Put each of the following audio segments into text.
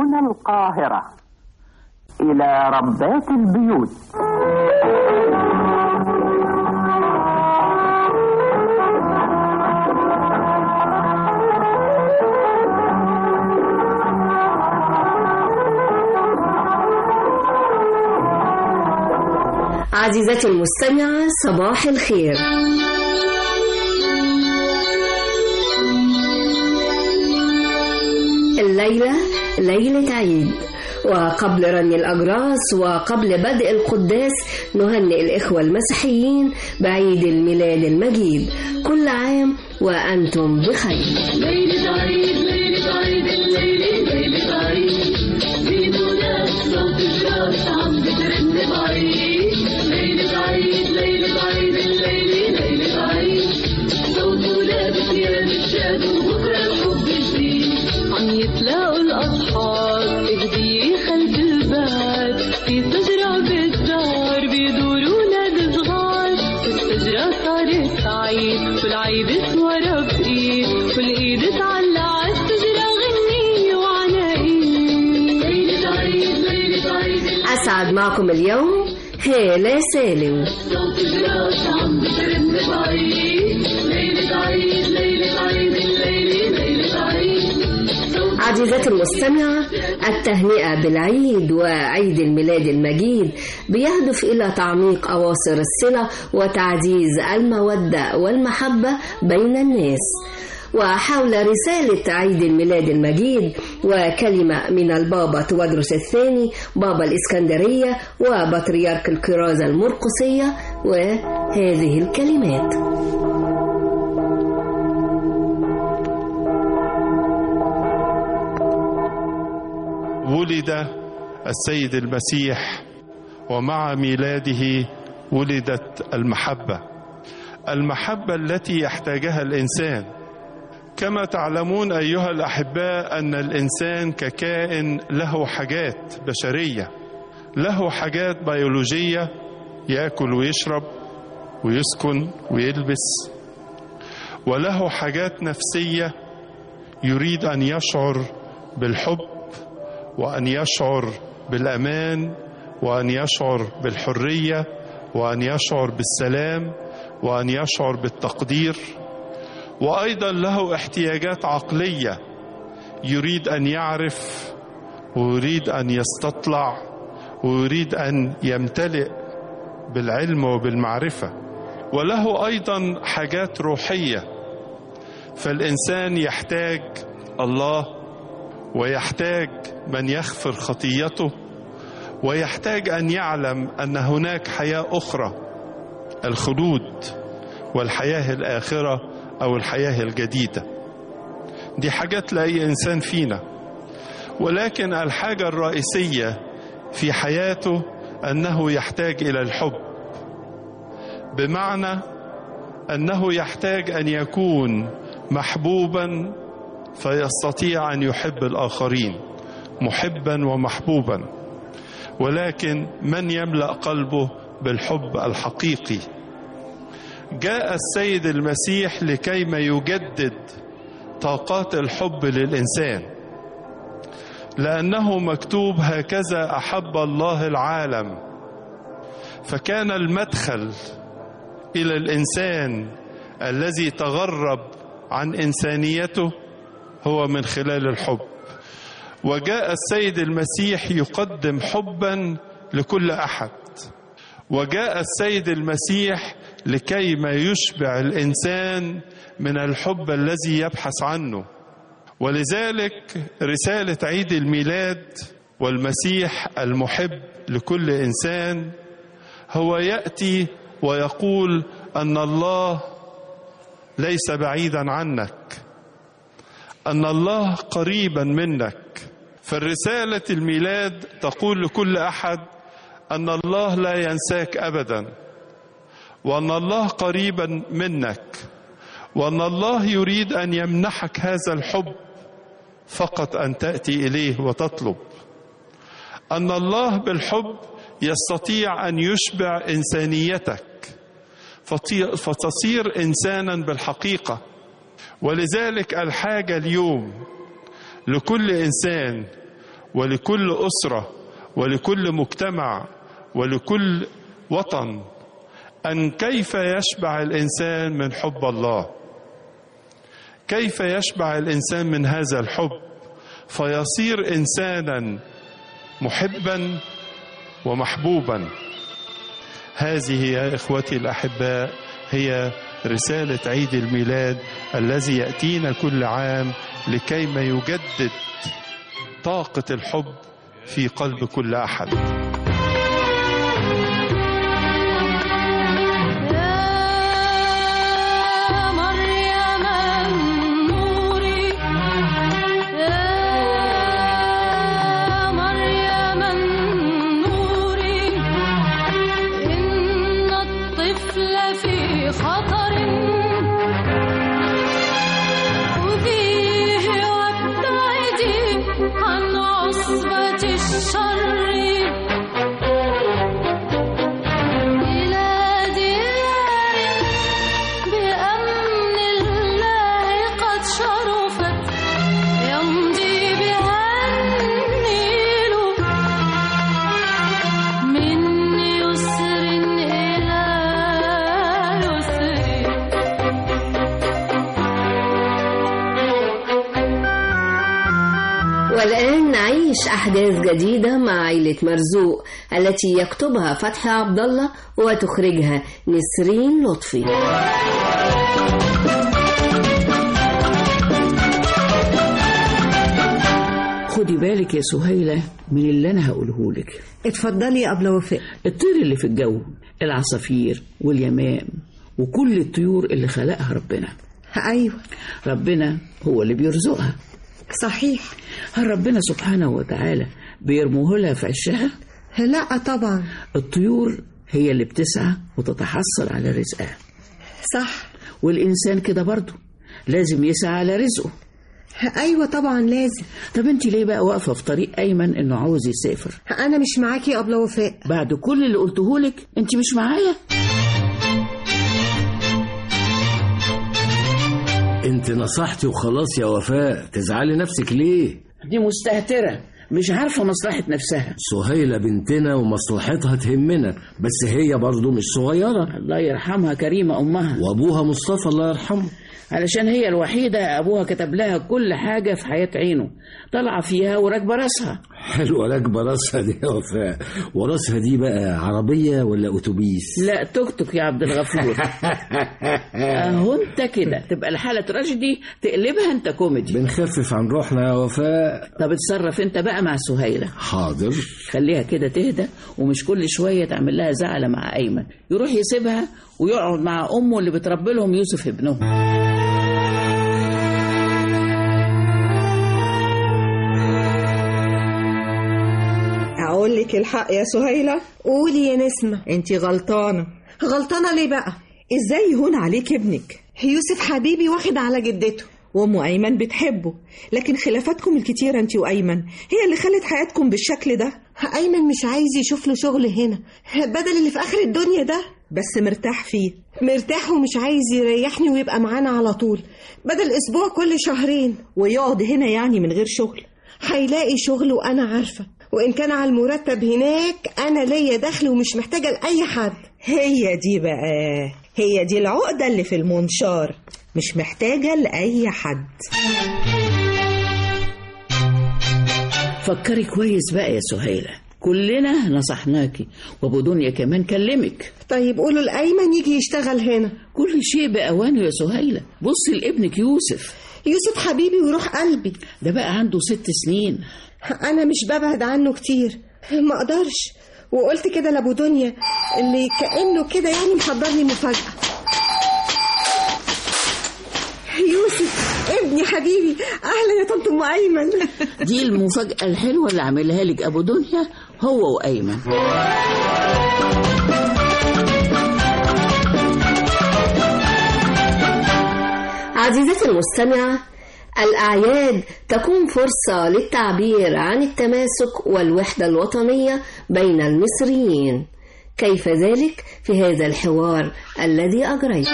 هنا القاهرة إلى ربات البيوت عزيزتي المستمعة صباح الخير الليلة ليلة عيد وقبل رن الأجراس وقبل بدء القداس نهنئ الإخوة المسيحيين بعيد الميلاد المجيد كل عام وأنتم بخير ليلة عيد ليلة عيد الليلة ليلة عيد في مناسبة وتجرات عم بترن بعيد ليلة عيد ليلة عيد الليلة ليلة عيد صوت ولاد يا الشاد وبكرة الحب جديد عم يتلاقوا الأصحاب تهدي خلف الباب في شجرة بالدار بيدوروا ولاد صغار والشجرة صارت عيد والعيد ورا بإيد والإيد تعلق على الشجرة غني وعلى إيد ليلة عيد ليلة عيد أسعد معكم اليوم هالة سالم صوت جراس عم بترن بعيد ليلة عيد ليلة عيد الليلة ليلة عيد صوت عزيزتي المستمعة التهنئة بالعيد وعيد الميلاد المجيد بيهدف إلى تعميق أواصر الصلة وتعزيز المودة والمحبة بين الناس وحول رسالة عيد الميلاد المجيد وكلمة من البابا تودرس الثاني بابا الإسكندرية وبطريرك الكرازة المرقسية وهذه الكلمات ولد السيد المسيح ومع ميلاده ولدت المحبه المحبه التي يحتاجها الانسان كما تعلمون ايها الاحباء ان الانسان ككائن له حاجات بشريه له حاجات بيولوجيه ياكل ويشرب ويسكن ويلبس وله حاجات نفسيه يريد ان يشعر بالحب وان يشعر بالامان وان يشعر بالحريه وان يشعر بالسلام وان يشعر بالتقدير وايضا له احتياجات عقليه يريد ان يعرف ويريد ان يستطلع ويريد ان يمتلئ بالعلم وبالمعرفه وله ايضا حاجات روحيه فالانسان يحتاج الله ويحتاج من يغفر خطيته ويحتاج ان يعلم ان هناك حياه اخرى الخلود والحياه الاخره او الحياه الجديده دي حاجات لاي انسان فينا ولكن الحاجه الرئيسيه في حياته انه يحتاج الى الحب بمعنى انه يحتاج ان يكون محبوبا فيستطيع ان يحب الاخرين محبا ومحبوبا ولكن من يملا قلبه بالحب الحقيقي جاء السيد المسيح لكيما يجدد طاقات الحب للانسان لانه مكتوب هكذا احب الله العالم فكان المدخل الى الانسان الذي تغرب عن انسانيته هو من خلال الحب وجاء السيد المسيح يقدم حبا لكل احد وجاء السيد المسيح لكي ما يشبع الانسان من الحب الذي يبحث عنه ولذلك رساله عيد الميلاد والمسيح المحب لكل انسان هو ياتي ويقول ان الله ليس بعيدا عنك ان الله قريبا منك فالرساله الميلاد تقول لكل احد ان الله لا ينساك ابدا وان الله قريبا منك وان الله يريد ان يمنحك هذا الحب فقط ان تاتي اليه وتطلب ان الله بالحب يستطيع ان يشبع انسانيتك فتصير انسانا بالحقيقه ولذلك الحاجه اليوم لكل انسان ولكل أسرة ولكل مجتمع ولكل وطن أن كيف يشبع الإنسان من حب الله كيف يشبع الإنسان من هذا الحب فيصير إنسانا محبا ومحبوبا هذه يا إخوتي الأحباء هي رسالة عيد الميلاد الذي يأتينا كل عام لكيما يجدد طاقة الحب في قلب كل أحد يا مريم النور يا مريم النور إن الطفل في خطر خذيه وابتعدي عن عصبة الشر إلى ديار بأمن الله قد شرفت يمضي بها النيل من يسر إلى يسر والآن نعيش أحداث جديدة مع عائلة مرزوق التي يكتبها فتحي عبد الله وتخرجها نسرين لطفي خدي بالك يا سهيلة من اللي أنا هقوله لك اتفضلي يا أبلة وفاء الطير اللي في الجو العصافير واليمام وكل الطيور اللي خلقها ربنا أيوة ربنا هو اللي بيرزقها صحيح هل ربنا سبحانه وتعالى بيرموه لها في عشها لا طبعا الطيور هي اللي بتسعى وتتحصل على رزقها صح والإنسان كده برضه لازم يسعى على رزقه أيوة طبعا لازم طب انت ليه بقى واقفة في طريق أيمن إنه عاوز يسافر أنا مش معاكي يا أبلة وفاء بعد كل اللي قلتهولك انت مش معايا انت نصحتي وخلاص يا وفاء تزعلي نفسك ليه دي مستهترة مش عارفة مصلحة نفسها سهيلة بنتنا ومصلحتها تهمنا بس هي برضو مش صغيرة الله يرحمها كريمة أمها وابوها مصطفى الله يرحمه علشان هي الوحيدة أبوها كتب لها كل حاجة في حياة عينه طالعة فيها وراكبة راسها حلوة راكبة راسها دي يا وفاء وراسها دي بقى عربية ولا أتوبيس لا توك توك يا عبد الغفور أهو أنت كده تبقى الحالة تراجيدي تقلبها أنت كوميدي بنخفف عن روحنا يا وفاء طب اتصرف أنت بقى مع سهيلة حاضر خليها كده تهدى ومش كل شوية تعمل لها زعلة مع أيمن يروح يسيبها ويقعد مع أمه اللي بتربي لهم يوسف ابنهم أقول لك الحق يا سهيلة قولي يا نسمة أنت غلطانة غلطانة ليه بقى إزاي يهون عليك ابنك يوسف حبيبي واخد على جدته وأم أيمن بتحبه لكن خلافاتكم الكتيرة أنت وأيمن هي اللي خلت حياتكم بالشكل ده أيمن مش عايز يشوف له شغل هنا بدل اللي في آخر الدنيا ده بس مرتاح فيه مرتاح ومش عايز يريحني ويبقى معانا على طول بدل أسبوع كل شهرين ويقعد هنا يعني من غير شغل هيلاقي شغل وأنا عارفة وإن كان على المرتب هناك أنا ليا دخل ومش محتاجة لأي حد هي دي بقى هي دي العقدة اللي في المنشار مش محتاجة لأي حد فكري كويس بقى يا سهيلة كلنا نصحناكي وابو دنيا كمان كلمك طيب قولوا لأيمن يجي يشتغل هنا كل شيء بأوانه يا سهيلة بصي لابنك يوسف يوسف حبيبي وروح قلبي ده بقى عنده ست سنين أنا مش ببعد عنه كتير ما أقدرش وقلت كده لأبو دنيا اللي كأنه كده يعني محضر لي مفاجأة يوسف ابني حبيبي أهلا يا طنط أم أيمن دي المفاجأة الحلوة اللي عاملها لك أبو دنيا هو وأيمن عزيزتي المستمعة الأعياد تكون فرصة للتعبير عن التماسك والوحدة الوطنية بين المصريين كيف ذلك في هذا الحوار الذي أجريته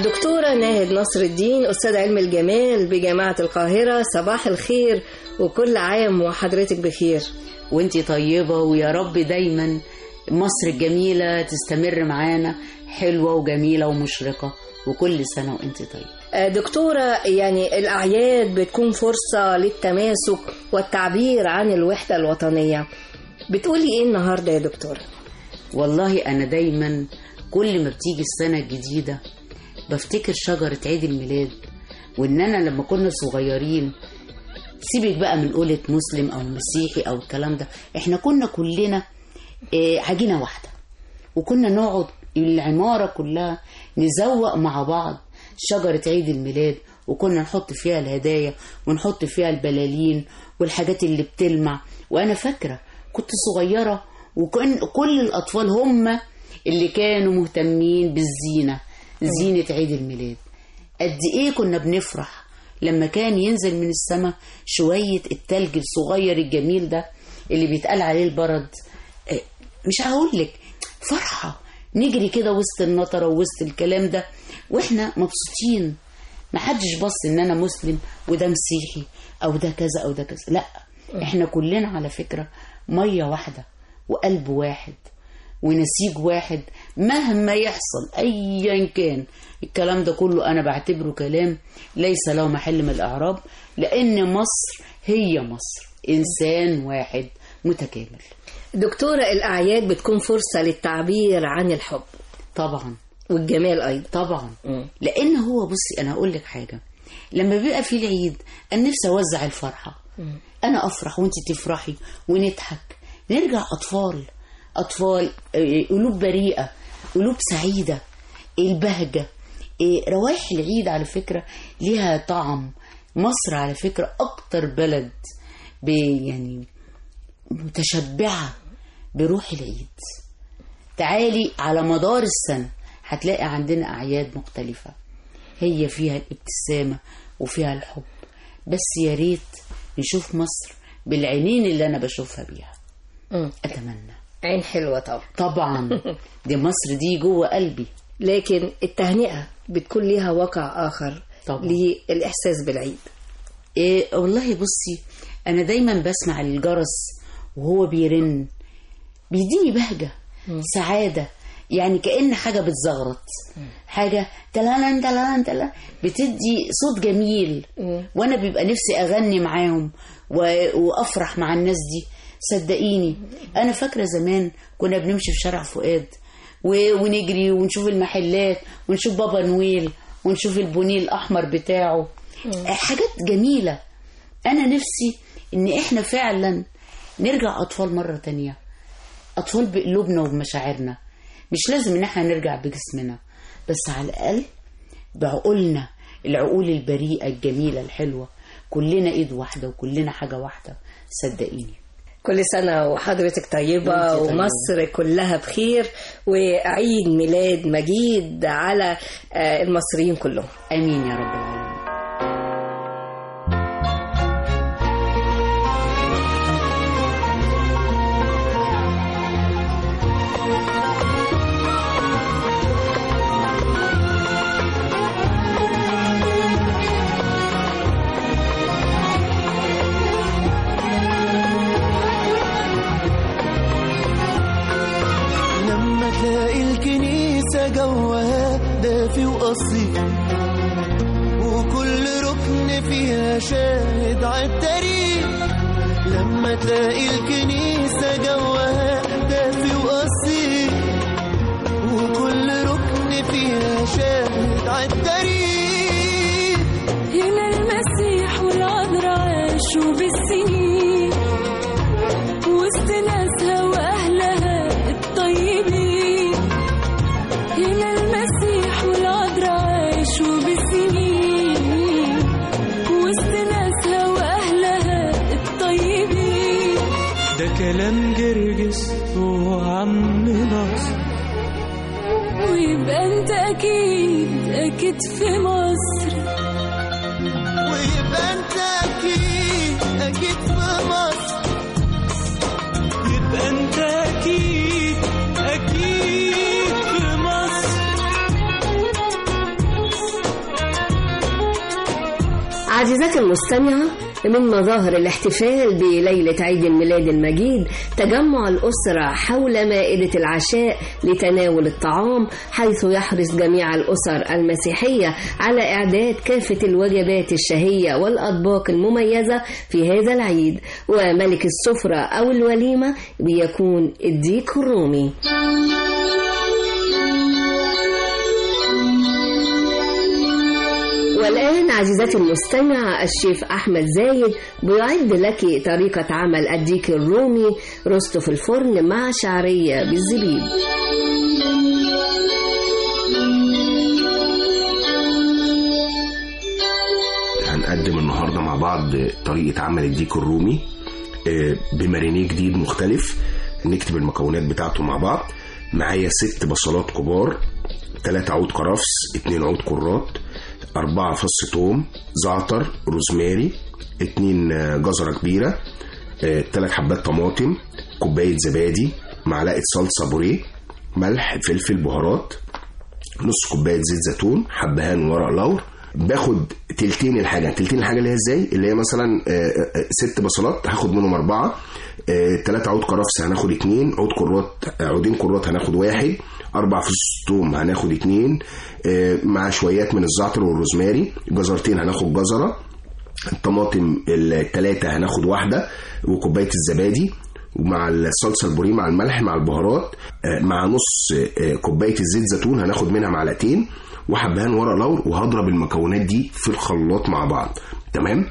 الدكتورة ناهد نصر الدين أستاذ علم الجمال بجامعة القاهرة صباح الخير وكل عام وحضرتك بخير وانتي طيبة ويا رب دايما مصر الجميلة تستمر معانا حلوة وجميلة ومشرقة وكل سنة وانتي طيبة آه، دكتورة يعني الأعياد بتكون فرصة للتماسك والتعبير عن الوحدة الوطنية بتقولي إيه النهاردة يا دكتورة؟ والله أنا دايما كل ما بتيجي السنة الجديدة بفتكر شجرة عيد الميلاد وإن أنا لما كنا صغيرين سيبك بقى من قولة مسلم أو مسيحي أو الكلام ده إحنا كنا كلنا آه، عجينة واحدة وكنا نقعد العمارة كلها نزوق مع بعض شجرة عيد الميلاد وكنا نحط فيها الهدايا ونحط فيها البلالين والحاجات اللي بتلمع وأنا فاكرة كنت صغيرة وكان كل الأطفال هم اللي كانوا مهتمين بالزينة زينة عيد الميلاد قد إيه كنا بنفرح لما كان ينزل من السماء شوية التلج الصغير الجميل ده اللي بيتقال عليه البرد آه، مش هقولك فرحة نجري كده وسط النطرة ووسط الكلام ده واحنا مبسوطين محدش بص ان انا مسلم وده مسيحي او ده كذا او ده كذا لا احنا كلنا على فكرة مية واحدة وقلب واحد ونسيج واحد مهما يحصل ايا كان الكلام ده كله انا بعتبره كلام ليس له محل من الاعراب لان مصر هي مصر انسان واحد متكامل دكتورة الأعياد بتكون فرصة للتعبير عن الحب طبعا والجمال أيضا طبعا لان هو بصي انا هقول لك حاجه لما بيبقى في العيد انا نفسي اوزع الفرحه انا افرح وانت تفرحي ونضحك نرجع اطفال اطفال آه، قلوب بريئه قلوب سعيده البهجه آه، روايح العيد على فكره ليها طعم مصر على فكره اكتر بلد ب- يعني متشبعه بروح العيد تعالي على مدار السنة هتلاقي عندنا أعياد مختلفة هي فيها الابتسامة وفيها الحب بس يا ريت نشوف مصر بالعينين اللي أنا بشوفها بيها مم. أتمنى عين حلوة طبعا طبعا دي مصر دي جوه قلبي لكن التهنئة بتكون ليها واقع آخر طبعا. للإحساس بالعيد إيه والله بصي أنا دايما بسمع الجرس وهو بيرن بيديني بهجة سعادة يعني كأن حاجة بتزغرط حاجة تلالان تلالان تلالان بتدي صوت جميل وأنا بيبقى نفسي أغني معاهم و- وأفرح مع الناس دي صدقيني أنا فاكرة زمان كنا بنمشي في شارع فؤاد و- ونجري ونشوف المحلات ونشوف بابا نويل ونشوف البونيه الأحمر بتاعه حاجات جميلة أنا نفسي إن إحنا فعلا نرجع أطفال مرة تانية أطفال بقلوبنا وبمشاعرنا مش لازم إن إحنا نرجع بجسمنا بس على الأقل بعقولنا العقول البريئة الجميلة الحلوة كلنا إيد واحدة وكلنا حاجة واحدة صدقيني كل سنة وحضرتك طيبة وانتي طيبة. ومصر كلها بخير وعيد ميلاد مجيد على آه، المصريين كلهم آمين يا رب العالمين لما تلاقي الكنيسة جوها دافي وأصيل وكل ركن فيها شاهد عالتاريخ لما تلاقي الكنيسة جوها دافي وأصيل وكل ركن فيها شاهد عالتاريخ هنا المسيح والعذراء عاشوا بالسنين وسط ناسها وأهلها الطيبين هنا المسيح والعذراء عاشوا بالسنين وسط ناسها وأهلها الطيبين ده كلام جرجس وعم ناصر ويبقى انت أكيد أكيد في مصر ويبقى انت اكيد اكيد في مصر يبقى انت اكيد اكيد في مصر عزيزتي المستمعة من مظاهر الاحتفال بليلة عيد الميلاد المجيد تجمع الأسرة حول مائدة العشاء لتناول الطعام حيث يحرص جميع الأسر المسيحية على إعداد كافة الوجبات الشهية والأطباق المميزة في هذا العيد وملك السفرة أو الوليمة بيكون الديك الرومي والآن عزيزتي المستمعة الشيف أحمد زايد بيعد لك طريقة عمل الديك الرومي رسته في الفرن مع شعرية بالزبيب هنقدم النهارده مع بعض طريقه عمل الديك الرومي آه، بمارينيه جديد مختلف نكتب المكونات بتاعته مع بعض معايا ست بصلات كبار تلاتة عود كرفس اتنين عود كرات أربعة فص توم زعتر روزماري اتنين آه، جزرة كبيرة آه، تلات حبات طماطم كوباية زبادي معلقة صلصة بوريه ملح فلفل بهارات نص كوبايه زيت زيتون حبهان ورق لور باخد تلتين الحاجه تلتين الحاجه اللي هي ازاي اللي هي مثلا آه، آه، ست بصلات هاخد منهم اربعه آه، تلاتة عود كرفس هناخد اتنين عود كرات آه، عودين كرات هناخد واحد اربع فصوص توم هناخد اتنين آه، مع شويات من الزعتر والروزماري جزرتين هناخد جزره الطماطم التلاتة هناخد واحدة وكوباية الزبادي ومع الصلصة البوريه مع الملح مع البهارات آه، مع نص آه، كوباية الزيت زيتون هناخد منها معلقتين وحبهان ورق لور وهضرب المكونات دي في الخلاط مع بعض تمام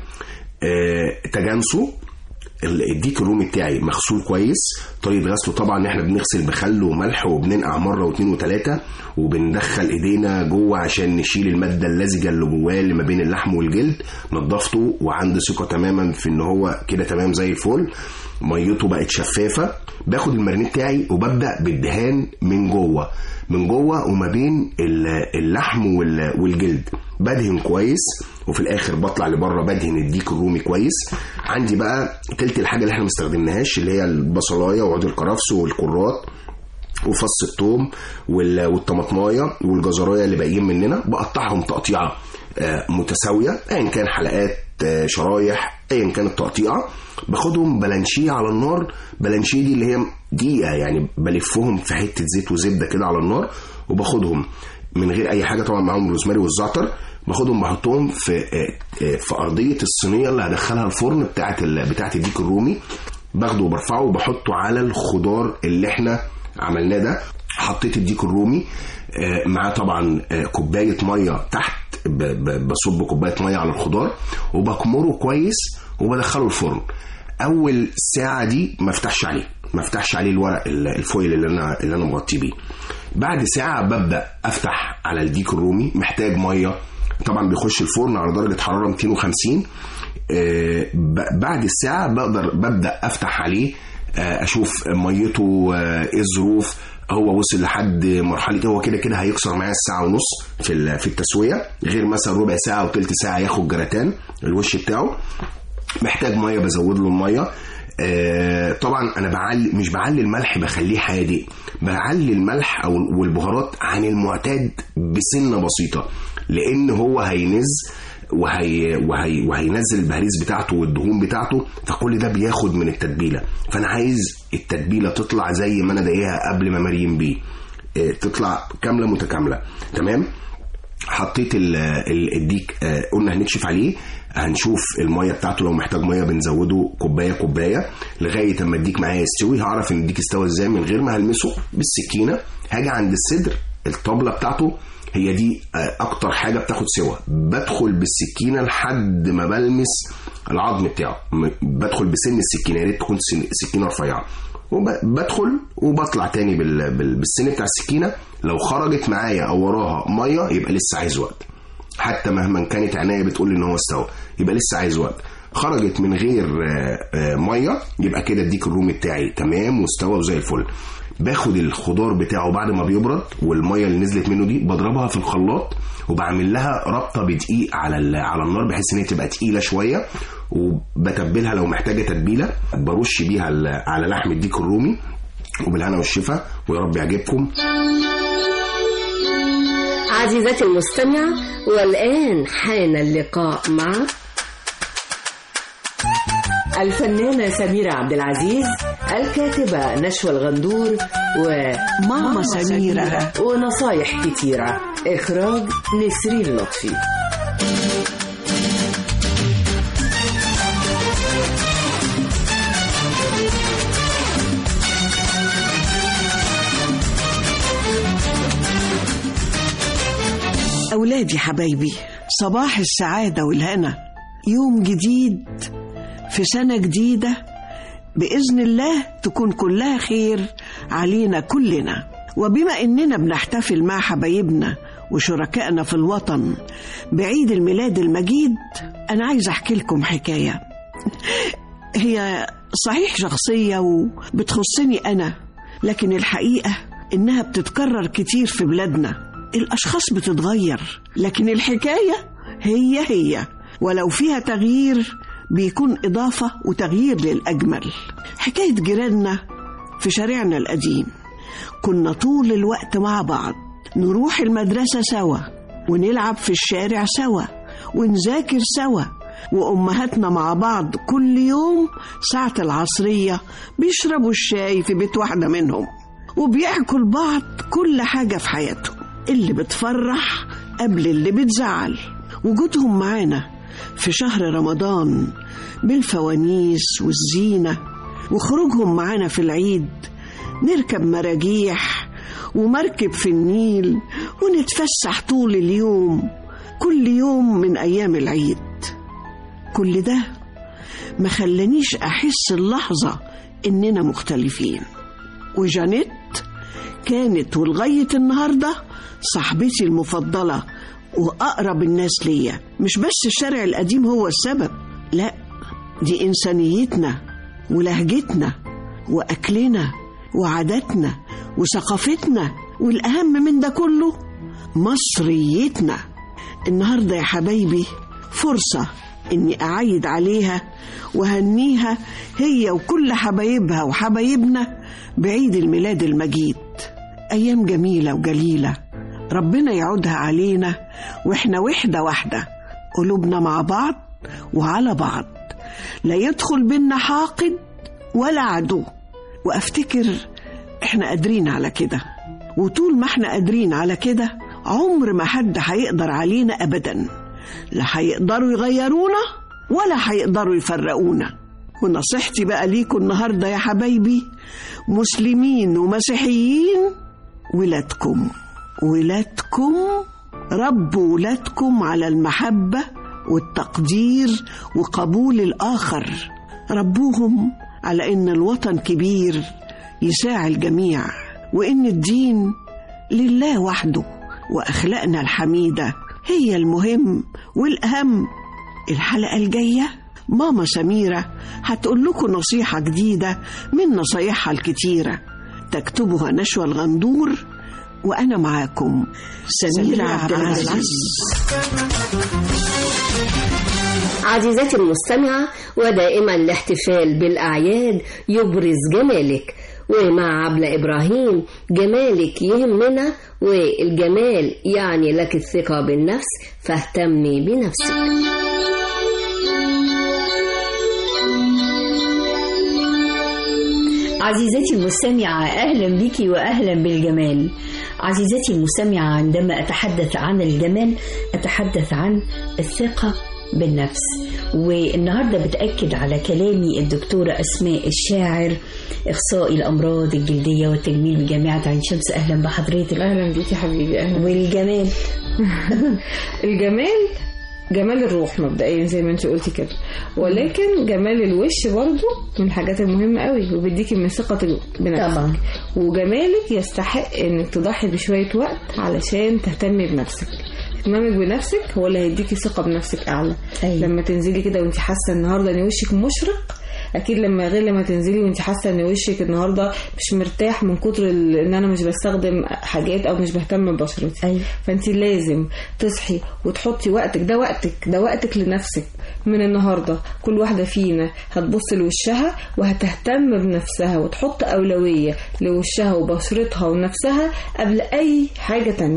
آه، تجانسوا ال- الديك الرومي بتاعي مغسول كويس طريقه غسله طبعا ان احنا بنغسل بخل وملح وبننقع مره واثنين وثلاثه وبندخل ايدينا جوه عشان نشيل الماده اللزجه اللي جواه اللي ما بين اللحم والجلد نضفته وعندي ثقه تماما في ان هو كده تمام زي الفل ميته بقت شفافه باخد المارينيه بتاعي وببدا بالدهان من جوه من جوه وما بين ال- اللحم وال- والجلد بدهن كويس وفي الاخر بطلع لبره بدهن الديك الرومي كويس عندي بقى تلت الحاجه اللي احنا ما استخدمناهاش اللي هي البصلايه وعود الكرفس والكرات وفص الثوم وال- والطماطمايه والجزرايه اللي باقيين مننا بقطعهم تقطيعه آه، متساويه ايا كان حلقات آه، شرايح ايا كانت تقطيعه باخدهم بلانشيه على النار بلانشيه دي اللي هي دقيقه يعني بلفهم في حته زيت وزبده كده على النار وباخدهم من غير اي حاجه طبعا معاهم الروزماري والزعتر باخدهم بحطهم في آه، آه، في ارضيه الصينيه اللي هدخلها الفرن بتاعه ال- بتاعه الديك الرومي باخده وبرفعه وبحطه على الخضار اللي احنا عملناه ده حطيت الديك الرومي آه، معاه طبعا آه، كوبايه ميه تحت ب- ب- بصب كوبايه ميه على الخضار وبكمره كويس وبدخله الفرن اول ساعه دي ما افتحش عليه ما افتحش عليه الورق ال- الفويل اللي انا اللي انا مغطيه بيه بعد ساعه ببدا افتح على الديك الرومي محتاج ميه طبعا بيخش الفرن على درجه حراره 250 آه، ب- بعد الساعه بقدر ببدا افتح عليه آه، اشوف ميته آه، ايه الظروف هو وصل لحد مرحله هو كده كده هيكسر معايا الساعه ونص في ال- في التسويه غير مثلا ربع ساعه او تلت ساعه ياخد جراتان الوش بتاعه محتاج ميه بزود له الميه آه طبعا انا بعلي مش بعلي الملح بخليه حادق بعلي الملح او والبهارات عن المعتاد بسنه بسيطه لان هو هينز وهي وهي وهينزل البهاريز بتاعته والدهون بتاعته فكل ده بياخد من التتبيله فانا عايز التتبيله تطلع زي ما انا دايقها قبل ما مريم بيه آه، تطلع كامله متكامله تمام حطيت ال- ال- الديك آه، قلنا هنكشف عليه هنشوف الميه بتاعته لو محتاج ميه بنزوده كوبايه كوبايه لغايه اما الديك معايا يستوي هعرف ان الديك استوى ازاي من غير ما هلمسه بالسكينه هاجي عند الصدر الطبله بتاعته هي دي آه، اكتر حاجه بتاخد سوا بدخل بالسكينه لحد ما بلمس العظم بتاعه م- بدخل بسن السكينه يا ريت تكون سن- سكينه رفيعه وبدخل وبطلع تاني بال- بال- بالسن بتاع السكينه لو خرجت معايا او وراها ميه يبقى لسه عايز وقت حتى مهما كانت عناية بتقول لي ان هو استوى يبقى لسه عايز وقت خرجت من غير آه، آه، ميه يبقى كده الديك الرومي بتاعي تمام واستوى وزي الفل باخد الخضار بتاعه بعد ما بيبرد والميه اللي نزلت منه دي بضربها في الخلاط وبعمل لها ربطه بدقيق على ال- على النار بحيث ان هي تبقى تقيله شويه وبتبلها لو محتاجه تتبيله برش بيها ال- على لحم الديك الرومي وبالهنا والشفا ويا رب يعجبكم عزيزتي المستمعة والآن حان اللقاء مع الفنانة سميرة عبد العزيز الكاتبة نشوى الغندور وماما سميرة ونصايح كتيرة إخراج نسرين لطفي أولادي حبايبي صباح السعادة والهنا يوم جديد في سنة جديدة بإذن الله تكون كلها خير علينا كلنا وبما إننا بنحتفل مع حبايبنا وشركائنا في الوطن بعيد الميلاد المجيد أنا عايز أحكي لكم حكاية هي صحيح شخصية وبتخصني أنا لكن الحقيقة إنها بتتكرر كتير في بلادنا الأشخاص بتتغير لكن الحكاية هي هي ولو فيها تغيير بيكون إضافة وتغيير للأجمل حكاية جيراننا في شارعنا القديم كنا طول الوقت مع بعض نروح المدرسة سوا ونلعب في الشارع سوا ونذاكر سوا وأمهاتنا مع بعض كل يوم ساعة العصرية بيشربوا الشاي في بيت واحدة منهم وبيحكوا لبعض كل حاجة في حياتهم اللي بتفرح قبل اللي بتزعل وجودهم معانا في شهر رمضان بالفوانيس والزينة وخروجهم معانا في العيد نركب مراجيح ومركب في النيل ونتفسح طول اليوم كل يوم من أيام العيد كل ده ما خلانيش أحس اللحظة إننا مختلفين وجانيت كانت ولغاية النهاردة صاحبتي المفضلة وأقرب الناس ليا مش بس الشارع القديم هو السبب لا دي إنسانيتنا ولهجتنا وأكلنا وعاداتنا وثقافتنا والأهم من ده كله مصريتنا النهاردة يا حبايبي فرصة إني أعيد عليها وهنيها هي وكل حبايبها وحبايبنا بعيد الميلاد المجيد أيام جميلة وجليلة ربنا يعودها علينا وإحنا وحدة واحدة قلوبنا مع بعض وعلى بعض لا يدخل بينا حاقد ولا عدو وأفتكر إحنا قادرين على كده وطول ما إحنا قادرين على كده عمر ما حد هيقدر علينا أبدا لا هيقدروا يغيرونا ولا هيقدروا يفرقونا ونصيحتي بقى ليكم النهارده يا حبايبي مسلمين ومسيحيين ولادكم ولادكم ربوا ولادكم على المحبة والتقدير وقبول الآخر ربوهم على إن الوطن كبير يساعي الجميع وإن الدين لله وحده وأخلاقنا الحميدة هي المهم والأهم الحلقة الجاية ماما سميرة هتقول لكم نصيحة جديدة من نصايحها الكتيرة تكتبها نشوى الغندور وأنا معاكم سميرة عبد العزيز عزيزتي المستمعة ودائما الاحتفال بالأعياد يبرز جمالك ومع عبلة إبراهيم جمالك يهمنا والجمال يعني لك الثقة بالنفس فاهتمي بنفسك عزيزتي المستمعة أهلا بك وأهلا بالجمال عزيزتي المستمعة عندما أتحدث عن الجمال أتحدث عن الثقة بالنفس والنهاردة بتأكد على كلامي الدكتورة أسماء الشاعر إخصائي الأمراض الجلدية والتجميل بجامعة عين شمس أهلا بحضرتك أهلا بيكي حبيبي أهلا والجمال الجمال جمال الروح مبدئيا زي ما انت قلتي كده ولكن جمال الوش برضو من الحاجات المهمة قوي وبيديكي من ثقتك بنفسك طبعا وجمالك يستحق انك تضحي بشوية وقت علشان تهتمي بنفسك اهتمامك بنفسك هو اللي هيديكي ثقة بنفسك أعلى أيوة. لما تنزلي كده وانت حاسة النهاردة ان وشك مشرق اكيد لما غير لما تنزلي وانت حاسه ان وشك النهارده مش مرتاح من كتر ال- ان انا مش بستخدم حاجات او مش بهتم ببشرتي أيوة. فانت لازم تصحي وتحطي وقتك ده وقتك ده وقتك لنفسك من النهارده كل واحده فينا هتبص لوشها وهتهتم بنفسها وتحط اولويه لوشها وبشرتها ونفسها قبل اي حاجه تانية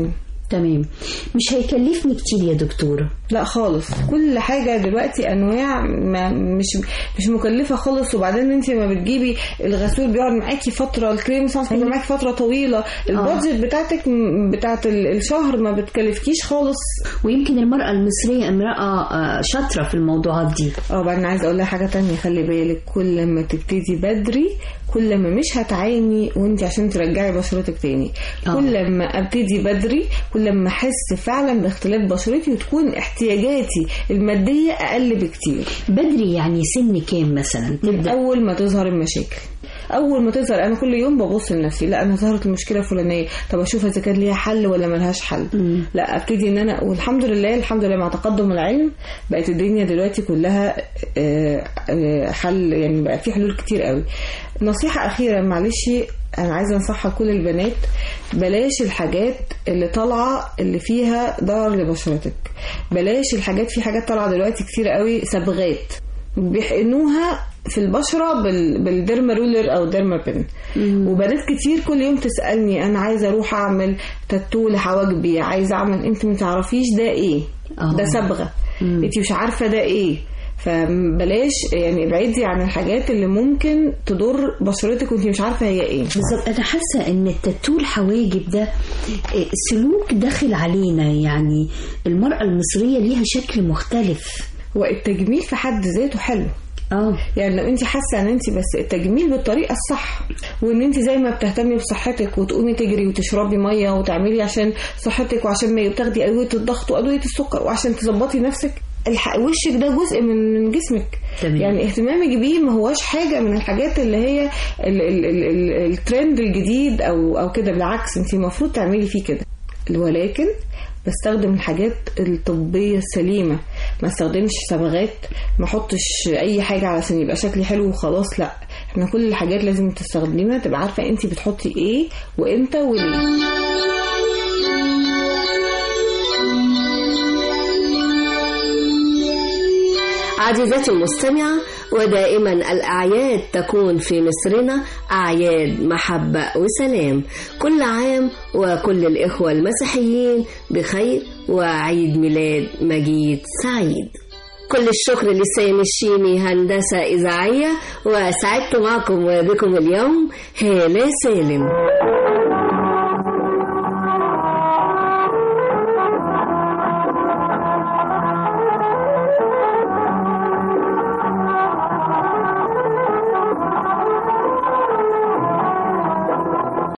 تمام مش هيكلفني كتير يا دكتورة لا خالص كل حاجة دلوقتي أنواع ما مش مش مكلفة خالص وبعدين أنت لما بتجيبي الغسول بيقعد معاكي فترة الكريم سانس بيقعد معاكي فترة طويلة البادجت بتاعتك م- بتاعت ال- الشهر ما بتكلفكيش خالص ويمكن المرأة المصرية امرأة آه، شاطرة في الموضوعات دي اه بعدين عايزة أقول لها حاجة تانية خلي بالك كل ما تبتدي بدري كل ما مش هتعاني وانت عشان ترجعي بشرتك تاني آه. كل ما ابتدي بدري كل ما احس فعلا باختلاف بشرتي وتكون احتياجاتي المادية اقل بكتير بدري يعني سن كام مثلا من اول ما تظهر المشاكل اول ما تظهر انا كل يوم ببص لنفسي لا انا ظهرت المشكله الفلانيه طب اشوف اذا كان ليها حل ولا ملهاش حل لا ابتدي ان انا والحمد لله الحمد لله مع تقدم العلم بقت الدنيا دلوقتي كلها آه، آه، حل يعني بقى في حلول كتير قوي نصيحه اخيره معلش انا عايزه انصحها لكل البنات بلاش الحاجات اللي طالعه اللي فيها ضرر لبشرتك بلاش الحاجات في حاجات طالعه دلوقتي كتير قوي صبغات بيحقنوها في البشرة بال... بالديرما رولر أو ديرما بن وبنات كتير كل يوم تسألني أنا عايزة أروح أعمل تاتو لحواجبي عايزة أعمل أنت ما تعرفيش ده إيه آه. ده صبغة أنت مش عارفة ده إيه فبلاش يعني ابعدي عن الحاجات اللي ممكن تضر بشرتك وانت مش عارفه هي ايه بالظبط انا حاسه ان التاتو الحواجب ده آه، سلوك داخل علينا يعني المراه المصريه ليها شكل مختلف والتجميل في حد ذاته حلو اه يعني لو انت حاسه ان انت بس التجميل بالطريقه الصح وان انت زي ما بتهتمي بصحتك وتقومي تجري وتشربي ميه وتعملي عشان صحتك وعشان ما بتاخدي ادويه الضغط وادويه السكر وعشان تظبطي نفسك الح- وشك ده جزء من من جسمك تمام. يعني اهتمامك بيه ما هوش حاجه من الحاجات اللي هي ال ال ال ال الترند الجديد او او كده بالعكس انت المفروض تعملي فيه كده ولكن بستخدم الحاجات الطبية السليمة ما استخدمش صبغات ما احطش اي حاجة علشان يبقى شكلي حلو وخلاص لا احنا كل الحاجات لازم تستخدميها تبقى عارفة انت بتحطي ايه وامتى وليه عزيزتي المستمعة ودائما الأعياد تكون في مصرنا أعياد محبة وسلام كل عام وكل الإخوة المسيحيين بخير وعيد ميلاد مجيد سعيد كل الشكر لسامي الشيمي هندسة إذاعية وسعدت معكم وبكم اليوم هالة سالم